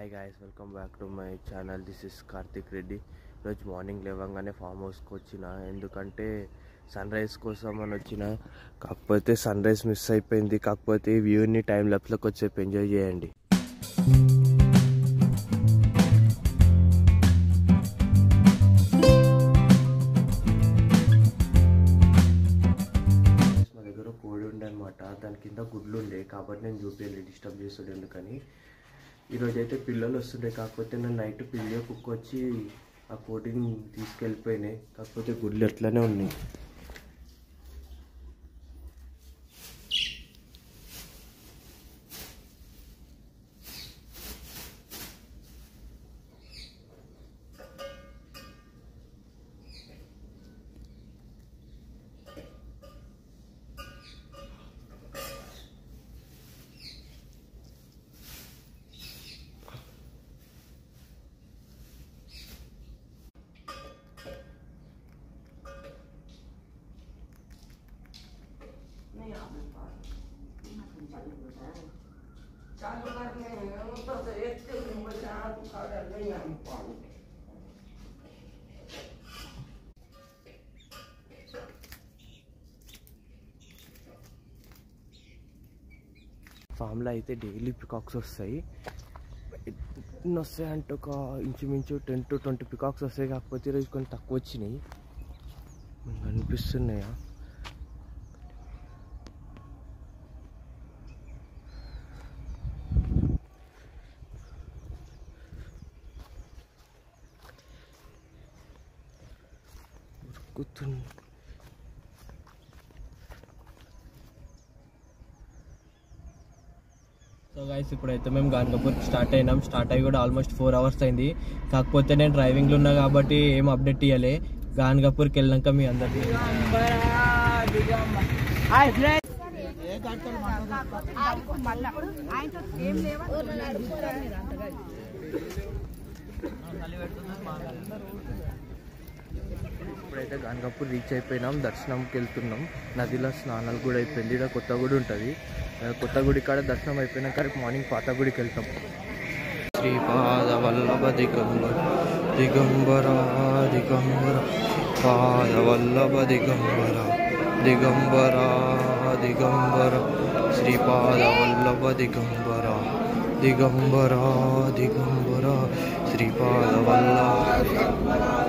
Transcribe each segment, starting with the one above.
hi guys welcome back to my channel this is Karthik Reddy ఈరోజు morning లేవగానే form హౌస్కి వచ్చిన ఎందుకంటే సన్ రైజ్ కోసం అని వచ్చిన కాకపోతే సన్ రైజ్ మిస్ అయిపోయింది కాకపోతే ఈ వ్యూని టైం ల్యాప్స్లోకి వచ్చేపు ఎంజాయ్ చేయండి మా దగ్గర కోడి ఉండే అనమాట దాని కింద గుడ్లు ఉండే కాబట్టి నేను చూపించలేదు డిస్టర్బ్ చేస్తాడు ఎందుకని ఈరోజు అయితే పిల్లలు వస్తుండే కాకపోతే నేను నైట్ పిల్ల కుక్క వచ్చి ఆ కోటిని తీసుకెళ్ళిపోయినాయి కాకపోతే గుడ్లు ఎట్లనే ఉన్నాయి ఫామ్లో అయితే డైలీ పికాక్స్ వస్తాయి ఎన్ని వస్తాయి అంటే ఒక ఇంచుమించు టెన్ టు ట్వంటీ పికాక్స్ వస్తాయి కాకపోతే ఈరోజు కొన్ని తక్కువ వచ్చినాయి మీకు అనిపిస్తున్నాయా ఉరుకుతుంది సో గైస్ ఇప్పుడైతే మేము గాన్కపూర్ స్టార్ట్ అయినాం స్టార్ట్ అయ్యి కూడా ఆల్మోస్ట్ ఫోర్ అవర్స్ అయింది కాకపోతే నేను డ్రైవింగ్లో ఉన్నా కాబట్టి ఏం అప్డేట్ ఇవ్వలే గాన్కపూర్కి వెళ్ళాక మీ అందరికీ ఇప్పుడైతే గాన్గాపూర్ రీచ్ అయిపోయినాం దర్శనంకి వెళ్తున్నాం నదిలో స్నానాలు కూడా అయిపోయింది ఇక్కడ కొత్త గుడి ఉంటుంది ఆ కొత్త గుడి కాడ దర్శనం అయిపోయినాక రేపు మార్నింగ్ పాత గుడికి వెళ్తాం శ్రీపాద వల్లభ దిగంబర దిగంబర దిగంబర పాద వల్లభ దిగంబర దిగంబర దిగంబర శ్రీపాద వల్లభ దిగంబర దిగంబర దిగంబర శ్రీపాద వల్లభ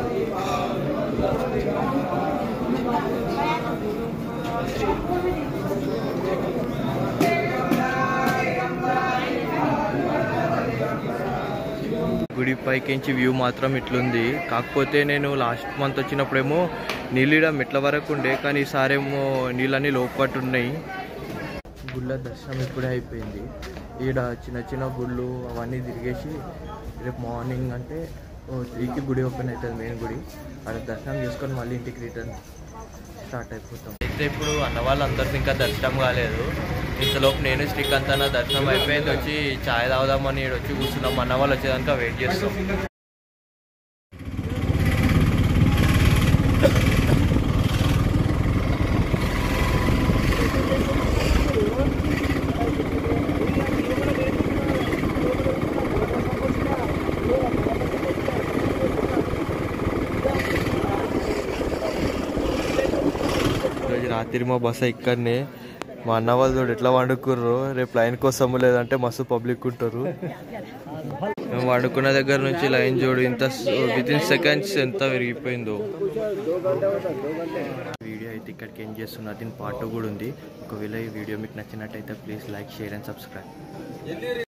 గుడి పైకించి వ్యూ మాత్రం ఇట్లుంది కాకపోతే నేను లాస్ట్ మంత్ వచ్చినప్పుడేమో నీళ్ళ మెట్ల వరకు ఉండే కానీ ఈసారేమో నీళ్ళన్నీ లోపట్టు ఉన్నాయి గుళ్ళ దర్శనం ఇప్పుడే అయిపోయింది ఈడ చిన్న చిన్న గుళ్ళు అవన్నీ తిరిగేసి రేపు మార్నింగ్ అంటే ఓ త్రీకి గుడి ఓపెన్ అవుతుంది మెయిన్ గుడి అక్కడ దర్శనం చేసుకొని మళ్ళీ ఇంటికి రిటర్న్ స్టార్ట్ అయిపోతాం అయితే ఇప్పుడు అన్న వాళ్ళందరికీ ఇంకా దర్శనం కాలేదు ఇంతలోపు నేను శ్రీకాంత్ అన్న దర్శనం అయిపోయింది వచ్చి ఛాయ్ తాగుదామని ఈడ వచ్చి కూర్చున్నాం అన్న వాళ్ళు వచ్చేదాకా వెయిట్ చేస్తాం ఈరోజు రాత్రి మా బస్సు ఇక్కడనే మా అన్న వాళ్ళు చూడు ఎట్లా వండుకుర్రు రేపు లైన్ కోసం లేదంటే మస్తు పబ్లిక్ ఉంటారు మేము వండుకున్న దగ్గర నుంచి లైన్ చూడు ఇంత విత్ ఇన్ సెకండ్స్ ఎంత విరిగిపోయిందో వీడియో అయితే ఇక్కడికి ఏం చేస్తున్నా దీని పాట కూడా ఉంది ఒకవేళ ఈ వీడియో మీకు నచ్చినట్టయితే please like share and subscribe